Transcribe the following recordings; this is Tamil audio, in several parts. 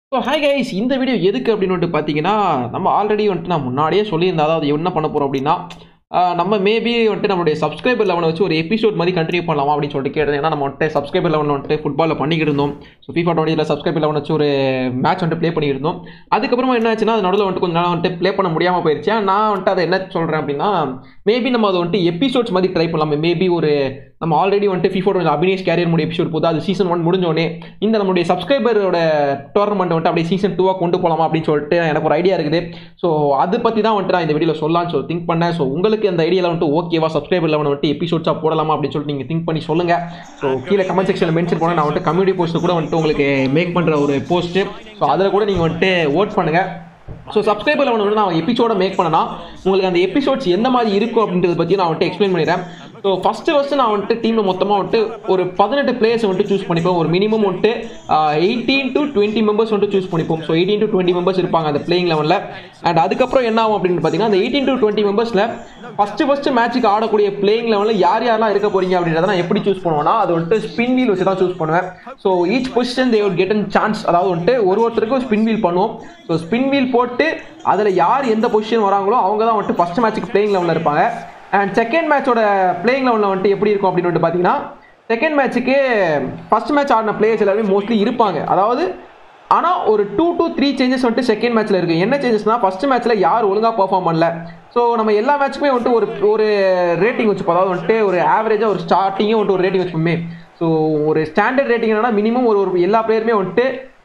ஸோ ஹாய் கைஸ் இந்த வீடியோ எதுக்கு அப்படின்னு வந்துட்டு பார்த்தீங்கன்னா நம்ம ஆல்ரெடி வந்துட்டு நான் முன்னாடியே சொல்லியிருந்தேன் அதாவது என்ன பண்ண போகிறோம் அப்படின்னா ஆஹ் நம்ம மேபி வந்துட்டு நம்மளுடைய சப்ஸ்கிரைபர் லெவனை வச்சு ஒரு எபிசோட் மாதிரி கண்டினியூ பண்ணலாமா அப்படின்னு சொல்லிட்டு கேட்டேன் ஏன்னா நம்ம வந்துட்டு சப்ஸ்கிரைபர் லெவன் வந்துட்டு ஃபுட்பாலில் பண்ணிக்கிட்டு இருந்தோம் ஸோ ஃபீஃபா டுவெண்ட்டியில் சப்ஸ்கிரைபர் லெவன் வச்சு ஒரு மேட்ச் வந்துட்டு ப்ளே பண்ணிட்டு இருந்தோம் அதுக்கப்புறமா என்ன ஆச்சுன்னா அது நடுவில் வந்துட்டு கொஞ்ச நாள் வந்துட்டு ப்ளே பண்ண முடியாமல் போயிடுச்சு நான் வந்துட்டு அதை என்ன சொல்கிறேன் அப்படின்னா மேபி நம்ம அதை வந்துட்டு எபிசோட்ஸ் மாதிரி ட்ரை பண்ணலாம் மேபி ஒரு நம்ம ஆல்ரெடி வந்துட்டு ஃபீஃபா டுவெண்ட்டி அபினேஷ் கேரியர் முடிய எபிசோட் போது அது சீசன் ஒன் முடிஞ்சோடனே இந்த நம்மளுடைய சப்ஸ்கிரைபரோட டோர்னமெண்ட் வந்துட்டு அப்படியே சீசன் டூவாக கொண்டு போகலாமா அப்படின்னு சொல்லிட்டு எனக்கு ஒரு ஐடியா இருக்குது ஸோ அதை பற்றி தான் வந்துட்டு நான் இந்த வீடியோவில் சொல்லலாம்னு சொல்லி திங்க் பண்ணேன் ஸோ உங்களுக்கு அந்த ஐடியாவில் வந்துட்டு ஓகேவா சப்ஸ்கிரைபர் லெவன் வந்துட்டு எபிசோட்ஸாக போடலாமா அப்படின்னு சொல்லிட்டு நீங்கள் திங்க் பண்ணி சொல்லுங்கள் ஸோ கீழே கமெண்ட் செக்ஷனில் மென்ஷன் பண்ண நான் வந்துட்டு கம்யூனிட்டி போஸ்ட் கூட வந்துட்டு உங்களுக்கு மேக் பண்ணுற ஒரு போஸ்ட்டு ஸோ அதில் கூட நீங்கள் வந்துட்டு ஓட் பண்ணுங்கள் ஸோ சப்ஸ்கிரைபர் லெவன் வந்து நான் எபிசோட மேக் பண்ணனா உங்களுக்கு அந்த எபிசோட்ஸ் எந்த மாதிரி இருக்கும் அப்படின்றத பற்றி நான் வந்துட்டு எக்ஸ்பிளைன் பண்ணிடுறேன் ஸோ ஃபஸ்ட்டு ஃபஸ்ட்டு நான் வந்துட்டு டீமில் மொத்தமாக வந்துட்டு ஒரு பதினெட்டு பிளேயர்ஸ் வந்துட்டு சூஸ் பண்ணிப்போம் ஒரு மினிமம் வந்துட்டு எயிட்டீன் டு டுவெண்ட்டி மெம்பர்ஸ் வந்துட்டு சூஸ் பண்ணிப்போம் so eighteen to twenty members இருப்பாங்க அந்த பிளேயிங் லெவலில் அண்ட் அதுக்கப்புறம் என்ன ஆகும் அப்படின்னு பார்த்தீங்கன்னா அந்த எயிட்டீன் டு டுவெண்ட்டி மெம்பர்ஸில் ஃபஸ்ட்டு ஃபஸ்ட்டு மேட்ச்சுக்கு ஆடக்கூடிய பிளேயிங் லெவலில் யார் யாரெல்லாம் இருக்க போறீங்க அப்படின்றத நான் எப்படி சூஸ் பண்ணுவேன்னா அது வந்துட்டு ஸ்பின் வீல் வச்சு தான் சூஸ் பண்ணுவேன் so each position they get an chance அதாவது வந்துட்டு ஒரு ஒருத்தருக்கும் ஸ்பின் வீல் பண்ணுவோம் ஸோ ஸ்பின் வீல் போட்டு அதில் யார் எந்த பொசிஷன் வராங்களோ அவங்க தான் வந்துட்டு ஃபஸ்ட் மேட்ச்சுக்கு பிளேயிங் லெவலில் இருப்பாங்க அண்ட் செகண்ட் மேட்சோட பிளேயிங் லெவலில் வந்துட்டு எப்படி இருக்கும் அப்படின்னு வந்துட்டு பார்த்தீங்கன்னா செகண்ட் மேட்ச்சுக்கு ஃபர்ஸ்ட் மேட்ச் ஆடின பிளேயர்ஸ் எல்லாருமே மோஸ்ட்லி இருப்பாங்க அதாவது ஆனால் ஒரு டூ டு த்ரீ சேஞ்சஸ் வந்துட்டு செகண்ட் மேட்ச்சில் இருக்குது என்ன சேஞ்சஸ்னா ஃபர்ஸ்ட் மேட்ச்சில் யார் ஒழுங்காக பெர்ஃபார்ம் பண்ணல ஸோ நம்ம எல்லா மேட்ச்சுமே வந்துட்டு ஒரு ஒரு ரேட்டிங் வச்சுப்போம் அதாவது வந்துட்டு ஒரு ஆவரேஜாக ஒரு ஸ்டார்டிங்கே வந்துட்டு ஒரு ரேட்டிங் வச்சுப்போமே ஸோ ஒரு ஸ்டாண்டர்ட் ரேட்டிங் என்னன்னா மினிமம் ஒரு ஒரு எல்லா பிளேயருமே வந்துட்டு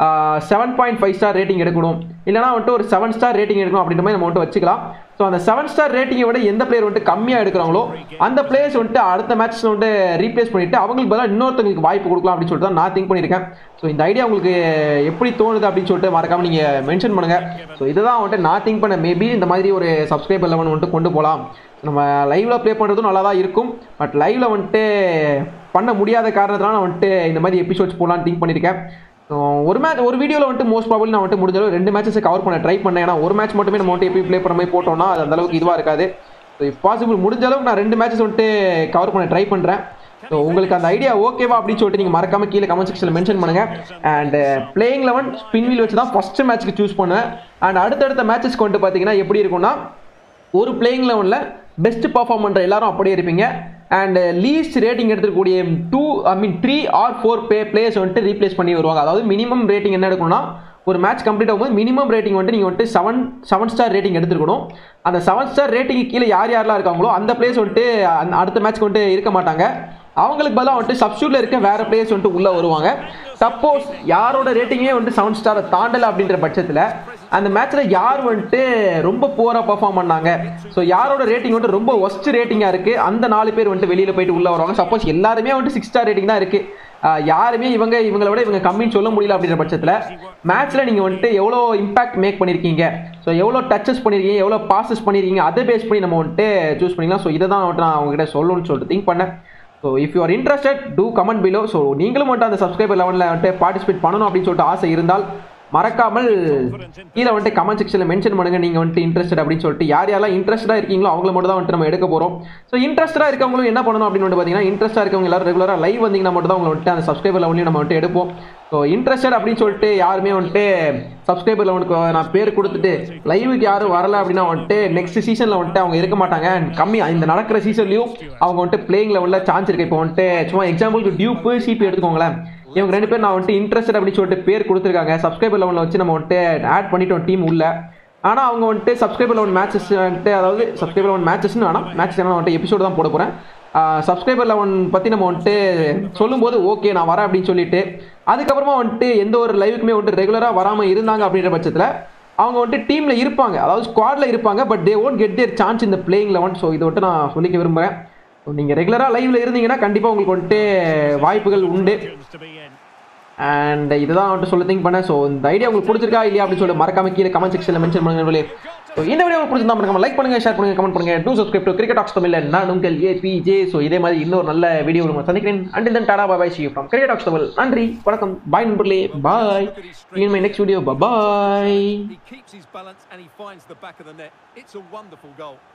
seven point five star rating எடுக்கணும் இல்லைனா வந்துட்டு ஒரு செவன் ஸ்டார் ரேட்டிங் எடுக்கணும் அப்படின்ற மாதிரி நம்ம வந்துட்டு வச்சுக்கலாம் ஸோ அந்த செவன் ஸ்டார் ரேட்டிங்கை விட எந்த பிளேயர் வந்துட்டு கம்மியாக எடுக்கிறாங்களோ அந்த பிளேயர்ஸ் வந்துட்டு அடுத்த மேட்ச்சில் வந்துட்டு ரீப்ளேஸ் பண்ணிட்டு அவங்களுக்கு பதிலாக இன்னொருத்தவங்களுக்கு வாய்ப்பு கொடுக்கலாம் அப்படின்னு சொல்லிட்டு தான் நான் திங்க் பண்ணியிருக்கேன் ஸோ இந்த ஐடியா உங்களுக்கு எப்படி தோணுது அப்படின்னு சொல்லிட்டு மறக்காம நீங்கள் மென்ஷன் பண்ணுங்க ஸோ இதுதான் வந்துட்டு நான் திங்க் பண்ண மேபி இந்த மாதிரி ஒரு சப்ஸ்கிரைபர் லெவன் வந்துட்டு கொண்டு போகலாம் நம்ம லைவ்ல ப்ளே பண்ணுறதும் நல்லா தான் இருக்கும் பட் லைவ்ல வந்துட்டு பண்ண முடியாத காரணத்தினால நான் வந்துட்டு இந்த மாதிரி எபிசோட்ஸ் போகலான்னு திங்க் பண்ணியிருக்கேன் ஸோ ஒரு மேட்ச் ஒரு வீடியோவில் வந்துட்டு மோஸ்ட் ப்ராபபிள் நான் வந்துட்டு முடிஞ்ச அளவு ரெண்டு மேட்சஸ் கவர் பண்ண ட்ரை பண்ணேன் ஏன்னா ஒரு மேட்ச் மட்டுமே நம்ம வந்துட்டு எப்படி ப்ளே பண்ண மாதிரி போட்டோம்னா அது அந்த அளவுக்கு இதுவாக இருக்காது ஸோ இஃப் பாசிபிள் முடிஞ்ச அளவுக்கு நான் ரெண்டு மேட்சஸ் வந்துட்டு கவர் பண்ண ட்ரை பண்ணுறேன் ஸோ உங்களுக்கு அந்த ஐடியா ஓகேவா அப்படின்னு சொல்லிட்டு நீங்கள் மறக்காம கீழே கமெண்ட் செக்ஷனில் மென்ஷன் பண்ணுங்க and playing eleven spin wheel வச்சு தான் ஃபஸ்ட்டு மேட்ச்க்கு சூஸ் பண்ணுவேன் அண்ட் அடுத்தடுத்த மேட்சஸ் கொண்டு பார்த்தீங்கன்னா எப்படி இருக்கும்னா ஒரு பிளேயிங் லெவனில் பெஸ்ட் பர்ஃபார்ம் பண்ணுற எல்லாரும் அப்படியே இருப்பீங்க அண்ட் லீஸ்ட் ரேட்டிங் எடுத்துக்கூடிய two I mean three or four பே பிளேயர்ஸ் வந்துட்டு ரீப்ளேஸ் பண்ணி வருவாங்க அதாவது மினிமம் ரேட்டிங் என்ன எடுக்கணும்னா ஒரு மேட்ச் கம்ப்ளீட் ஆகும்போது மினிமம் ரேட்டிங் வந்துட்டு நீங்கள் வந்துட்டு செவன் செவன் ஸ்டார் ரேட்டிங் எடுத்துருக்கணும் அந்த செவன் ஸ்டார் ரேட்டிங் கீழே யார் யாரெல்லாம் இருக்காங்களோ அந்த பிளேயர்ஸ் வந்துட்டு அந்த- அடுத்த மேட்ச்க்கு வந்துட்டு இருக்க மாட்டாங்க அவங்களுக்கு பதிலாக வந்துட்டு சப்ஸ்டியூட்ல இருக்க வேற பிளேயர்ஸ் வந்துட்டு உள்ள வருவாங்க சப்போஸ் யாரோட ரேட்டிங்கே வந்துட்டு செவன் ஸ்டாரை தாண்டலை அப்படின்ற பட்சத்தில் அந்த மேட்ச்சில் யார் வந்துட்டு ரொம்ப புவராக பர்ஃபார்ம் பண்ணாங்க ஸோ யாரோட ரேட்டிங் வந்துட்டு ரொம்ப ஒஸ்ட் ரேட்டிங்காக இருக்குது அந்த நாலு பேர் வந்துட்டு வெளியில் போயிட்டு உள்ளே வருவாங்க சப்போஸ் எல்லாருமே வந்துட்டு சிக்ஸ் ஸ்டார் ரேட்டிங் தான் இருக்குது யாருமே இவங்க இவங்களை விட இவங்க கம்மின்னு சொல்ல முடியல அப்படின்ற பட்சத்தில் மேட்ச்சில் நீங்கள் வந்துட்டு எவ்வளோ இம்பாக்ட் மேக் பண்ணியிருக்கீங்க ஸோ எவ்வளோ டச்சஸ் பண்ணியிருக்கீங்க எவ்வளோ பாசஸ் பண்ணியிருக்கீங்க அதை பேஸ் பண்ணி நம்ம வந்துட்டு சூஸ் பண்ணிக்கலாம் ஸோ இதை தான் வந்துட்டு நான் உங்ககிட்ட சொல்லணும்னு சொல்லிட்டு திங்க் பண்ணேன் so if you are interested to comment below so நீங்களும் வந்துட்டு அந்த சப்ஸ்கிரைபர் லெவலில் வந்துட்டு பார்ட்டிசிபேட் பண்ணணும் அப்படின்னு சொல்லிட்டு ஆசை இருந்தால் மறக்காமல் கீழே வந்துட்டு கமெண்ட் செக்ஷனில் மென்ஷன் பண்ணுங்க நீங்கள் வந்துட்டு இன்ட்ரெஸ்டட் அப்படின்னு சொல்லிட்டு யார் யாரெல்லாம் இன்ட்ரெஸ்டாக இருக்கீங்களோ அவங்கள மட்டும் தான் வந்துட்டு நம்ம எடுக்க போகிறோம் ஸோ இன்ட்ரெஸ்டாக இருக்கவங்களும் என்ன பண்ணணும் அப்படின்னு வந்து பார்த்தீங்கன்னா இன்ட்ரெஸ்டாக இருக்கவங்க எல்லாரும் ரெகுலராக லைவ் வந்தீங்கன்னா மட்டும் தான் உங்களை வந்துட்டு அந்த சப்ஸ்கிரைபர் லெவலையும் நம்ம வந்துட்டு எடுப்போம் ஸோ இன்ட்ரெஸ்டட் அப்படின்னு சொல்லிட்டு யாருமே வந்துட்டு சப்ஸ்கிரைபர் லெவனுக்கு நான் பேர் கொடுத்துட்டு லைவுக்கு யாரும் வரல அப்படின்னா வந்துட்டு நெக்ஸ்ட் சீசனில் வந்துட்டு அவங்க இருக்க மாட்டாங்க And கம்மி இந்த நடக்கிற சீசன்லையும் அவங்க வந்துட்டு பிளேயிங் லெவலில் சான்ஸ் இருக்கு இப்போ வந்துட்டு சும்மா எக்ஸாம்பிளுக்கு டியூப்பு சிபி எடுத்துக்கோங்களேன் இவங்க ரெண்டு பேர் நான் வந்துட்டு இன்ட்ரெஸ்ட் அப்படின்னு சொல்லிட்டு பேர் கொடுத்துருக்காங்க சப்ஸ்கிரைபர் லெவலில் வச்சு நம்ம வந்துட்டு ஆட் பண்ணிட்டோம் டீம் உள்ள ஆனால் அவங்க வந்துட்டு சப்ஸ்கிரைபர் லெவன் மேட்சஸ் வந்துட்டு அதாவது சப்ஸ்கிரைபர் லெவன் மேட்சஸ்னு வேணாம் மேட்ச் நான் வந்துட்டு எபிசோடு தான் போட போகிறேன் சப்ஸ்கிரைபர் லெவன் பற்றி நம்ம வந்துட்டு சொல்லும்போது ஓகே நான் வரேன் அப்படின்னு சொல்லிட்டு அதுக்கப்புறமா வந்துட்டு எந்த ஒரு லைவுக்குமே வந்துட்டு ரெகுலராக வராமல் இருந்தாங்க அப்படின்ற பட்சத்தில் அவங்க வந்துட்டு டீமில் இருப்பாங்க அதாவது ஸ்குவாடில் இருப்பாங்க but they won't get their chance இந்த பிளேயிங் லெவன் ஸோ இதை வந்துட்டு நான் சொல்லிக்க விரும்புகிறேன் ஸோ நீங்கள் ரெகுலராக லைவில் இருந்தீங்கன்னா கண்டிப்பாக உங்களுக்கு வந்துட்டு வாய்ப்புகள் உண்டு அண்ட் இதுதான் வந்துட்டு சொல்ல திங்க் பண்ணேன் ஸோ இந்த ஐடியா உங்களுக்கு பிடிச்சிருக்கா இல்லையா அப்படின்னு சொல்லி மறக்காம கீழே கமெண்ட் செக்ஷனில் மென்ஷன் பண்ணுங்க ஸோ இந்த வீடியோ உங்களுக்கு பிடிச்சிருந்தா மறக்காம லைக் பண்ணுங்க ஷேர் பண்ணுங்க கமெண்ட் பண்ணுங்க do subscribe to Cricket Talks Tamil நான் உங்கள் ஏ பி ஜே ஸோ இதே மாதிரி இன்னொரு நல்ல வீடியோ உங்களுக்கு சந்திக்கிறேன் until then tata bye see from Cricket Talks Tamil நன்றி வணக்கம் பாய் நண்பர்களே bye in my next video bye He keeps his balance and he finds the back of the net. It's a wonderful goal.